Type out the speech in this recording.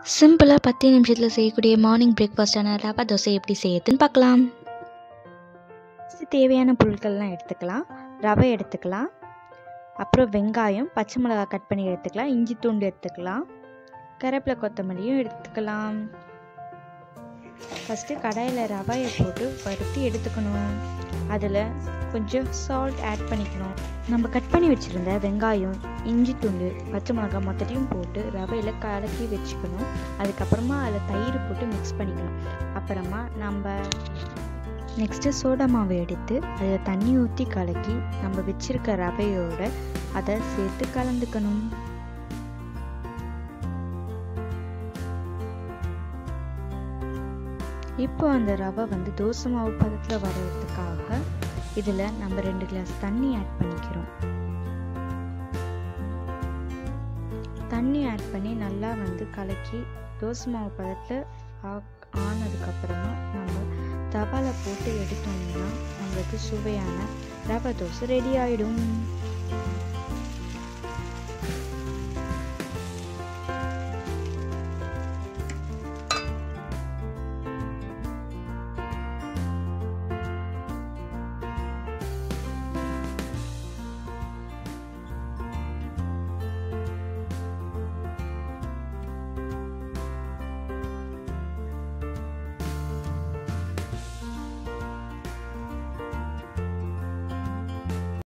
சிம்பிளாக பத்து நிமிஷத்தில் செய்யக்கூடிய மார்னிங் பிரேக்ஃபாஸ்ட்டான ரவா தோசை எப்படி செய்யறதுன்னு பார்க்கலாம் ஃபஸ்ட்டு தேவையான பொருட்கள்லாம் எடுத்துக்கலாம் ரவை எடுத்துக்கலாம் அப்புறம் வெங்காயம் பச்சை மிளகாய் கட் பண்ணி எடுத்துக்கலாம் இஞ்சி தூண்டு எடுத்துக்கலாம் கருவேப்பிலை கொத்தமல்லியும் எடுத்துக்கலாம் ஃபஸ்ட்டு கடாயில் ரவையை போட்டு வறுத்து எடுத்துக்கணும் அதில் கொஞ்சம் சால்ட் ஆட் பண்ணிக்கணும் நம்ம கட் பண்ணி வச்சுருந்த வெங்காயம் இஞ்சி துண்டு பச்சை மிளகாய் மொத்தத்தையும் போட்டு ரவையில் கலக்கி வச்சுக்கணும் அதுக்கப்புறமா அதில் தயிர் போட்டு மிக்ஸ் பண்ணிக்கணும் அப்புறமா நம்ம நெக்ஸ்ட்டு சோடா மாவை எடுத்து அதில் தண்ணி ஊற்றி கலக்கி நம்ம வச்சிருக்க ரவையோட அதை சேர்த்து கலந்துக்கணும் இப்போ அந்த ரவை வந்து தோசை மாவு பதத்தில் வர்றதுக்காக இதில் நம்ம ரெண்டு கிளாஸ் தண்ணி ஆட் பண்ணிக்கிறோம் தண்ணி ஆட் பண்ணி நல்லா வந்து கலக்கி தோசை மாவு பதத்தில் ஆனதுக்கப்புறமா நம்ம தவால போட்டு எடுத்தோம்னா நம்மளுக்கு சுவையான ரவை தோசை ரெடி ஆகிடும்